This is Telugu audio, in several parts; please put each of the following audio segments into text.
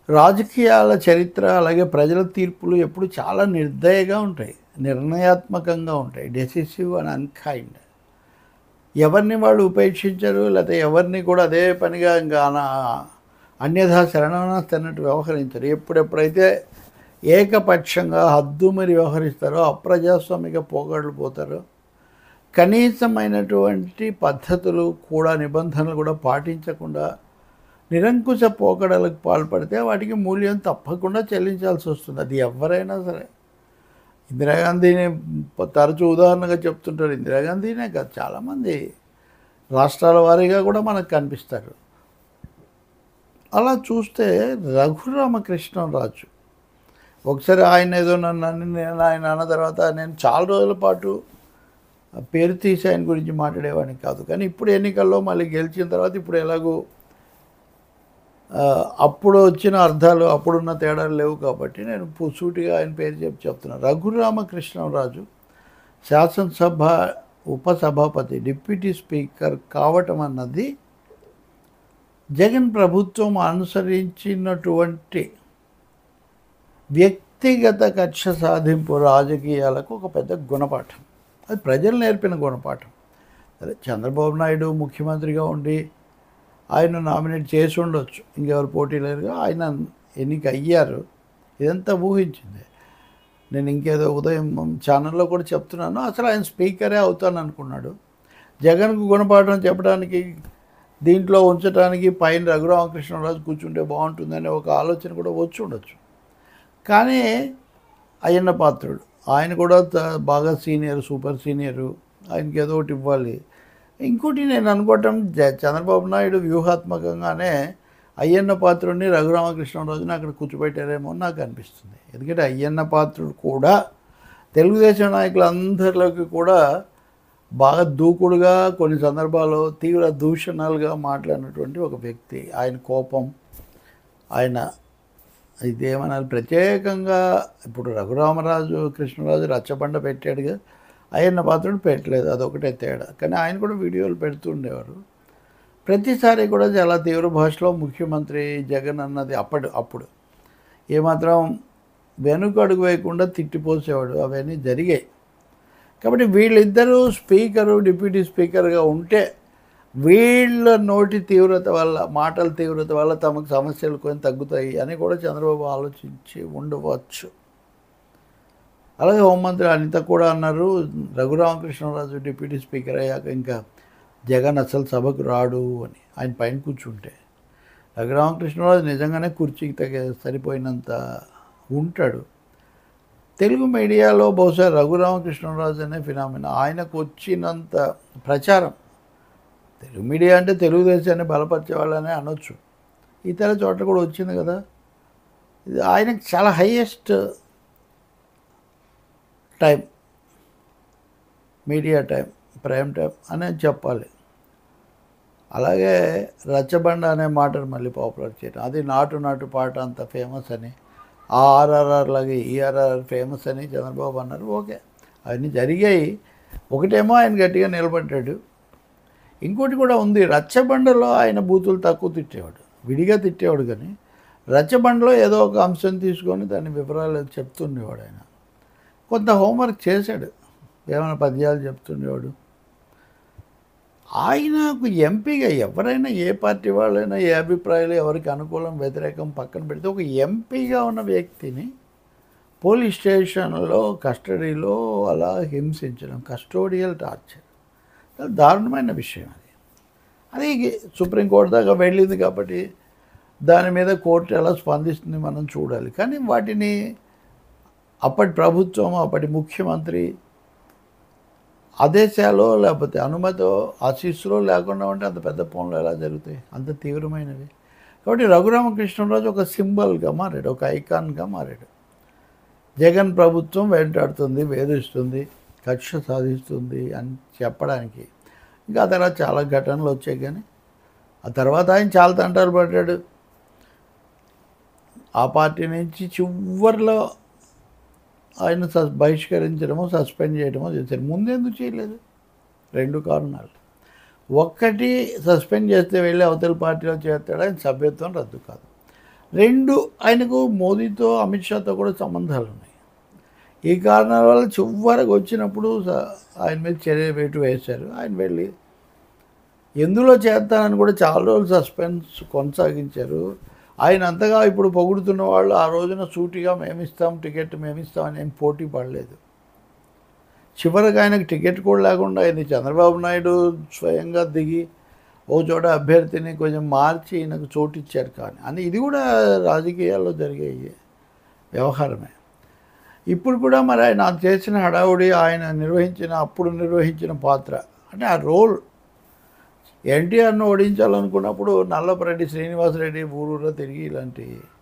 రాజకీయాల చరిత్ర అలాగే ప్రజల తీర్పులు ఎప్పుడు చాలా నిర్దయగా ఉంటాయి నిర్ణయాత్మకంగా ఉంటాయి డెసిసివ్ అండ్ అన్కైండ్ ఎవరిని వాళ్ళు ఉపేక్షించరు లేకపోతే ఎవరిని కూడా అదే పనిగా ఇంకా అన- అన్యథా శరణాస్తన్నట్టు వ్యవహరించరు ఎప్పుడెప్పుడైతే ఏకపక్షంగా హద్దు మరి వ్యవహరిస్తారో అప్రజాస్వామిక పోగడలు పోతారో కనీసమైనటువంటి పద్ధతులు కూడా నిబంధనలు కూడా పాటించకుండా నిరంకుశ పోకడలకు పాల్పడితే వాటికి మూల్యం తప్పకుండా చెల్లించాల్సి వస్తుంది అది ఎవరైనా సరే ఇందిరాగాంధీని తరచూ ఉదాహరణగా చెప్తుంటారు ఇందిరాగాంధీనే కాదు చాలామంది రాష్ట్రాల వారీగా కూడా మనకు కనిపిస్తారు అలా చూస్తే రఘురామకృష్ణరాజు ఒకసారి ఆయన ఏదో నన్ను అని నేను ఆయన అన్న తర్వాత నేను చాలా రోజుల పాటు ఆ పేరు తీసి ఆయన గురించి మాట్లాడేవాడిని కాదు కానీ ఇప్పుడు ఎన్నికల్లో మళ్ళీ గెలిచిన తర్వాత ఇప్పుడు ఎలాగో ఆ, అప్పుడు వచ్చిన అర్థాలు అప్పుడున్న తేడాలు లేవు కాబట్టి నేను పు- సూటిగా ఆయన పేరు చెప్పి చెప్తున్నాను రఘురామకృష్ణరాజు శాసనసభ ఉపసభాపతి డిప్యూటీ స్పీకర్ కావటం అన్నది జగన్ ప్రభుత్వం అనుసరించినటువంటి వ్యక్తిగత కక్ష సాధింపు రాజకీయాలకు ఒక పెద్ద గుణపాఠం అది ప్రజలు నేర్పిన గుణపాఠం అదే చంద్రబాబు నాయుడు ముఖ్యమంత్రిగా ఉండి ఆయన నామినేట్ చేసి ఉండొచ్చు ఇంకెవరు పోటీ లేరుగా ఆయన ఎన్నిక అయ్యారు ఇదంతా ఊహించింది నేను ఇంకేదో ఉదయం ఛానల్లో కూడా చెప్తున్నాను అసలు ఆయన స్పీకరే అవుతాను అనుకున్నాడు జగన్కు గుణపాఠం చెప్పడానికి దీంట్లో ఉంచడానికి పైన రఘురామకృష్ణరాజు కూర్చుంటే బాగుంటుందనే ఒక ఆలోచన కూడా వచ్చి ఉండొచ్చు కానీ అయ్యన్న పాత్రుడు ఆయన కూడా త- బాగా సీనియర్ సూపర్ సీనియరు ఆయనకి ఏదో ఒకటి ఇవ్వాలి ఇంకోటి నేను అనుకోవటం జ- చంద్రబాబు నాయుడు వ్యూహాత్మకంగానే అయ్యన్న పాత్రుడిని రఘురామకృష్ణరాజుని అక్కడ కూర్చోబెట్టారేమో అని నాకు అనిపిస్తుంది ఎందుకంటే అయ్యన్న పాత్రుడు కూడా తెలుగుదేశం నాయకులందరిలోకి కూడా బాగా దూకుడుగా కొన్ని సందర్భాల్లో తీవ్ర దూషణాలుగా మాట్లాడినటువంటి ఒక వ్యక్తి ఆయన కోపం ఆయన ఇదేమనాలి ప్రత్యేకంగా ఇప్పుడు రఘురామరాజు కృష్ణరాజు రచ్చబండ పెట్టాడుగా అయ్యన్న పాత్రుడు పెట్టలేదు అదొకటే తేడా కానీ ఆయన కూడా వీడియోలు పెడుతుండేవారు ప్రతిసారి కూడా చాలా తీవ్ర భాషలో ముఖ్యమంత్రి జగన్ అన్నది అప్పటి అప్పుడు ఏమాత్రం వెనుక అడుగు వేయకుండా తిట్టిపోసేవాడు అవన్నీ జరిగాయి కాబట్టి వీళ్ళిద్దరూ స్పీకరు డిప్యూటీ స్పీకర్గా ఉంటే వీళ్ళ నోటి తీవ్రత వల్ల మాటల తీవ్రత వల్ల తమకు సమస్యలు కొన్ని తగ్గుతాయి అని కూడా చంద్రబాబు ఆలోచించి ఉండవచ్చు అలాగే హోంమంత్రి అనిత కూడా అన్నారు రఘురామకృష్ణరాజు డిప్యూటీ స్పీకర్ అయ్యాక ఇంకా జగన్ అసలు సభకు రాడు అని ఆయన పైన కూర్చుంటే రఘురామకృష్ణరాజు నిజంగానే కుర్చీకి తగ్గ సరిపోయినంత ఉంటాడు తెలుగు మీడియాలో బహుశా రఘురామకృష్ణరాజు అనే ఫినామినా ఆయనకు వచ్చినంత ప్రచారం తెలుగు మీడియా అంటే తెలుగుదేశాన్ని బలపరిచే వాళ్ళనే అనొచ్చు ఇతర చోట్ల కూడా వచ్చింది కదా ఇది ఆయనకు చాలా highest time media time prime time అనే చెప్పాలి అలాగే రచ్చబండ అనే మాటను మళ్ళీ పాపులర్ చేయడం అది నాటు నాటు పాట అంత ఫేమస్ అని ఆ ఆర్ఆర్ఆర్ లాగే ఈఆర్ఆర్ ఫేమస్ అని చంద్రబాబు అన్నారు ఓకే అవన్నీ జరిగాయి ఒకటేమో ఆయన గట్టిగా నిలబడ్డాడు ఇంకోటి కూడా ఉంది రచ్చబండలో ఆయన బూతులు తక్కువ తిట్టేవాడు విడిగా తిట్టేవాడు కానీ రచ్చబండలో ఏదో ఒక అంశం తీసుకొని దాని వివరాలు చెప్తుండేవాడు ఆయన కొంత హోంవర్క్ చేశాడు ఏమైనా పద్యాలు చెప్తుండేవాడు ఆయనకు ఎంపీగా ఎవరైనా ఏ పార్టీ వాళ్ళైనా ఏ అభిప్రాయాలు ఎవరికి అనుకూలం వ్యతిరేకం పక్కన పెడితే ఒక ఎంపీగా ఉన్న వ్యక్తిని పోలీస్ స్టేషన్లో కస్టడీలో అలా హింసించడం కస్టోడియల్ టార్చర్ చాలా దారుణమైన విషయం అది అది సుప్రీంకోర్టు దాకా వెళ్ళింది కాబట్టి దాని మీద కోర్టు ఎలా స్పందిస్తుంది మనం చూడాలి కానీ వాటిని అప్పటి ప్రభుత్వం అప్పటి ముఖ్యమంత్రి ఆదేశాలో లేకపోతే అనుమతో ఆశీస్సులో లేకుండా ఉంటే అంత పెద్ద పనులు ఎలా జరుగుతాయి అంత తీవ్రమైనవి కాబట్టి రఘురామకృష్ణరాజు ఒక సింబల్గా మారాడు ఒక ఐకాన్గా మారాడు జగన్ ప్రభుత్వం వెంటాడుతుంది వేధిస్తుంది కక్ష సాధిస్తుంది అని చెప్పడానికి ఇంకా ఆ తర్వాత చాలా ఘటనలు వచ్చాయి కానీ ఆ తర్వాత ఆయన చాలా తంటాలు పడ్డాడు ఆ పార్టీ నుంచి చివరిలో ఆయన సస్ బహిష్కరించడమో సస్పెండ్ చేయడమో చేశారు ముందెందుకు చేయలేదు రెండు కారణాలు ఒక్కటి సస్పెండ్ చేస్తే వెళ్ళి అవతల పార్టీలో చేస్తాడు ఆయన సభ్యత్వం రద్దు కాదు రెండు ఆయనకు మోదీతో అమిత్ షాతో కూడా సంబంధాలు ఉన్నాయి ఈ కారణాల వల్ల చివరకు వచ్చినప్పుడు స- ఆయన మీద చర్య వేటు వేశారు ఆయన వెళ్ళి ఎందులో చేస్తానని కూడా చాలా రోజులు సస్పెన్స్ కొనసాగించారు ఆయన అంతగా ఇప్పుడు పొగుడుతున్న వాళ్ళు ఆ రోజున సూటిగా మేమిస్తాం టికెట్ మేమిస్తాం అని ఏం పోటీ పడలేదు చివరికి ఆయనకు టికెట్ కూడా లేకుండా అయింది చంద్రబాబు నాయుడు స్వయంగా దిగి ఓ చోట అభ్యర్థిని కొంచెం మార్చి ఈయనకు చోటు ఇచ్చారు కానీ అని ఇది కూడా రాజకీయాల్లో జరిగే వ్యవహారమే ఇప్పుడు కూడా మరి ఆయన చేసిన హడావుడి ఆయన నిర్వహించిన అప్పుడు నిర్వహించిన పాత్ర అంటే ఆ రోల్ ఎన్టీఆర్ను ఓడించాలనుకున్నప్పుడు నల్లపరెడ్డి శ్రీనివాసరెడ్డి ఊరూరా తిరిగి ఇలాంటి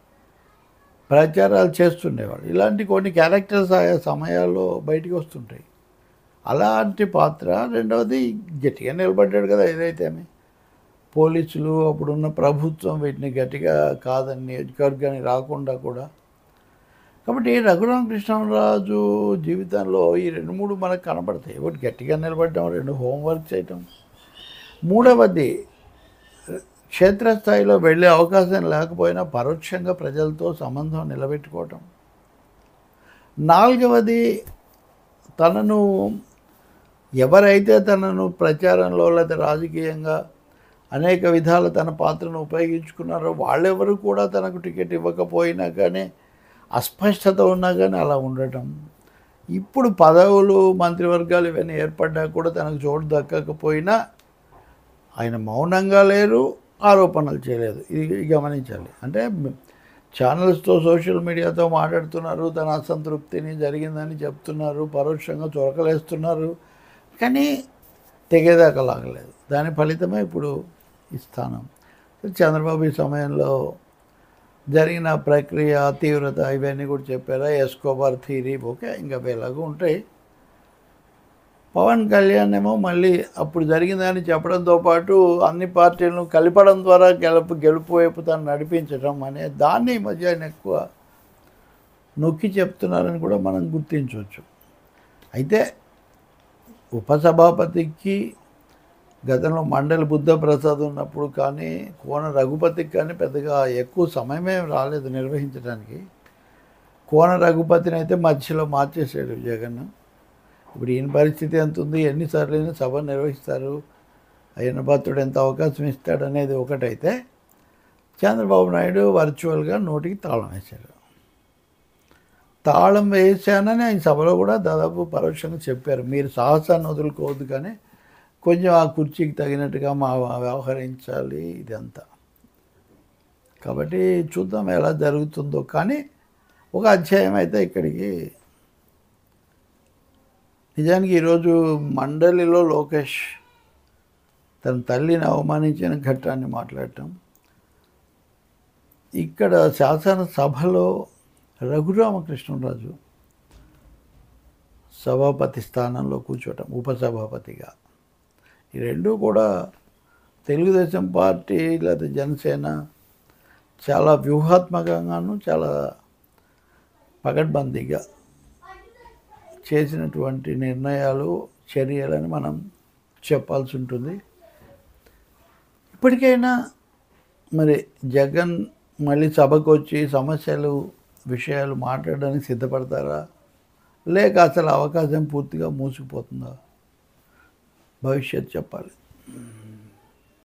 ప్రచారాలు చేస్తుండేవాడు ఇలాంటి కొన్ని క్యారెక్టర్స్ ఆయా సమయాల్లో బయటికి వస్తుంటాయి అలాంటి పాత్ర రెండవది గట్టిగా నిలబడ్డాడు కదా ఏదైతేనే పోలీసులు అప్పుడున్న ప్రభుత్వం వీటిని గట్టిగా కాదని నియోజకవర్గానికి రాకుండా కూడా కాబట్టి రఘురామకృష్ణరాజు జీవితంలో ఈ రెండు మూడు మనకు కనబడతాయి ఒకటి గట్టిగా నిలబడటం రెండు హోంవర్క్ చేయటం మూడవది క్షేత్రస్థాయిలో వెళ్ళే అవకాశం లేకపోయినా పరోక్షంగా ప్రజలతో సంబంధం నిలబెట్టుకోవటం నాలుగవది తనను ఎవరైతే తనను ప్రచారంలో లేదా రాజకీయంగా అనేక విధాల తన పాత్రను ఉపయోగించుకున్నారో వాళ్ళెవరు కూడా తనకు టికెట్ ఇవ్వకపోయినా కానీ అస్పష్టత ఉన్నా కానీ అలా ఉండటం ఇప్పుడు పదవులు మంత్రివర్గాలు ఇవన్నీ ఏర్పడ్డా కూడా తనకు చోటు దక్కకపోయినా ఆయన మౌనంగా లేరు ఆరోపణలు చేయలేదు ఇది గమనించాలి అంటే ఛానల్స్తో సోషల్ మీడియాతో మాట్లాడుతున్నారు తన అసంతృప్తిని జరిగిందని చెప్తున్నారు పరోక్షంగా చొరకలేస్తున్నారు కానీ తెగేదాకా లాగలేదు దాని ఫలితమే ఇప్పుడు ఈ స్థానం చంద్రబాబు ఈ సమయంలో జరిగిన ప్రక్రియ తీవ్రత ఇవన్నీ కూడా చెప్పారా ఎస్కోబార్ థీరీ ఓకే ఇంకా వేలాగా ఉంటాయి పవన్ కళ్యాణ్ ఏమో మళ్ళీ అప్పుడు జరిగిందని చెప్పడంతో పాటు అన్ని పార్టీలను కలపడం ద్వారా గెలుపు గెలుపు వైపు తను నడిపించడం అనే దాన్ని ఈ మధ్య ఆయన ఎక్కువ నొక్కి చెప్తున్నారని కూడా మనం గుర్తించవచ్చు అయితే ఉపసభాపతికి గతంలో మండలి బుద్ధప్రసాద్ ఉన్నప్పుడు కానీ కోన రఘుపతికి కానీ పెద్దగా ఎక్కువ సమయమే రాలేదు నిర్వహించడానికి కోన రఘుపతిని అయితే మధ్యలో మార్చేసాడు జగన్ ఇప్పుడు ఈయన పరిస్థితి ఎంత ఉంది ఎన్నిసార్లు అయినా సభ నిర్వహిస్తారు అయిన భక్తుడు ఎంత అవకాశం ఇస్తాడు అనేది ఒకటైతే చంద్రబాబు నాయుడు వర్చువల్గా నోటికి తాళం వేశారు తాళం వేశానని ఆయన సభలో కూడా దాదాపు పరోక్షంగా చెప్పారు మీరు సాహసాన్ని వదులుకోవద్దు కానీ కొంచెం ఆ కుర్చీకి తగినట్టుగా మా వ్యవహరించాలి ఇదంతా కాబట్టి చూద్దాం ఎలా జరుగుతుందో కానీ ఒక అధ్యాయం అయితే ఇక్కడికి నిజానికి ఈరోజు మండలిలో లోకేష్ తన తల్లిని అవమానించిన ఘట్టాన్ని మాట్లాడటం ఇక్కడ శాసనసభలో రఘురామకృష్ణరాజు సభాపతి స్థానంలో కూర్చోవటం ఉపసభాపతిగా ఈ రెండు కూడా తెలుగుదేశం పార్టీ లేదా జనసేన చాలా వ్యూహాత్మకంగాను చాలా పగడ్బందీగా చేసినటువంటి నిర్ణయాలు చర్యలని మనం చెప్పాల్సి ఉంటుంది ఇప్పటికైనా మరి జగన్ మళ్ళీ సభకు వచ్చి సమస్యలు విషయాలు మాట్లాడడానికి సిద్ధపడతారా లేక అసలు అవకాశం పూర్తిగా మూసుకుపోతుందా భవిష్యత్ చెప్పాలి